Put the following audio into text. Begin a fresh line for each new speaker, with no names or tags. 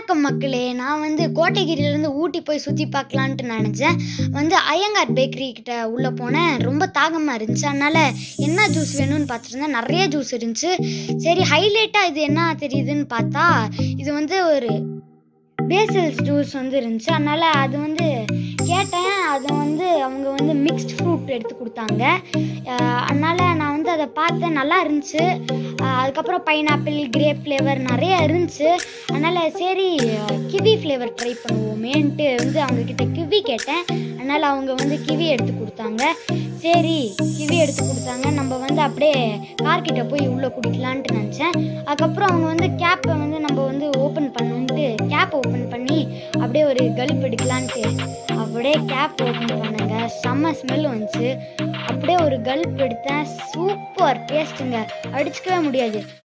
வணக்கம் மக்களே நான் வந்து கோட்டைகிரியிலேருந்து ஊட்டி போய் சுற்றி பார்க்கலான்ட்டு நினச்சேன் வந்து ஐயங்கார் பேக்கரி கிட்ட உள்ளே போனேன் ரொம்ப தாகமாக இருந்துச்சு அதனால் என்ன ஜூஸ் வேணும்னு பார்த்துருந்தேன் நிறைய ஜூஸ் இருந்துச்சு சரி ஹைலைட்டாக இது என்ன தெரியுதுன்னு பார்த்தா இது வந்து ஒரு பேசல்ஸ் ஜூஸ் வந்து இருந்துச்சு அதனால் அது வந்து கேட்டேன் அது வந்து அவங்க வந்து மிக்ஸ்ட் ஃப்ரூட் எடுத்து கொடுத்தாங்க அஹ் அதனால் நான் வந்து அதை பார்த்தேன் நல்லா இருந்துச்சு அஹ் அதுக்கப்புறம் பைனாப்பிள் கிரேப் ஃப்ளேவர் நிறைய இருந்துச்சு அதனால் சரி கிவி ஃப்ளேவர் ட்ரை பண்ணுவோமேன்ட்டு வந்து அவங்கக்கிட்ட கிவி கேட்டேன் அதனால் அவங்க வந்து கிவி எடுத்து கொடுத்தாங்க சரி கிவி எடுத்து கொடுத்தாங்க நம்ம வந்து அப்படியே கார்கிட்ட போய் உள்ளே குடிக்கலான்ட்டு நினச்சேன் அதுக்கப்புறம் அவங்க வந்து கேப்பை வந்து நம்ம வந்து ஓப்பன் பண்ணணுன்ட்டு கேப் ஓப்பன் பண்ணி அப்படியே ஒரு கல்ப் எடுக்கலான்ட்டு அப்படியே கேப் ஓப்பன் பண்ணுங்க செம்ம ஸ்மெல் வந்துச்சு அப்படியே ஒரு கல்ப் எடுத்தேன் சூப்பர் டேஸ்ட்டுங்க அடிச்சுக்கவே முடியாது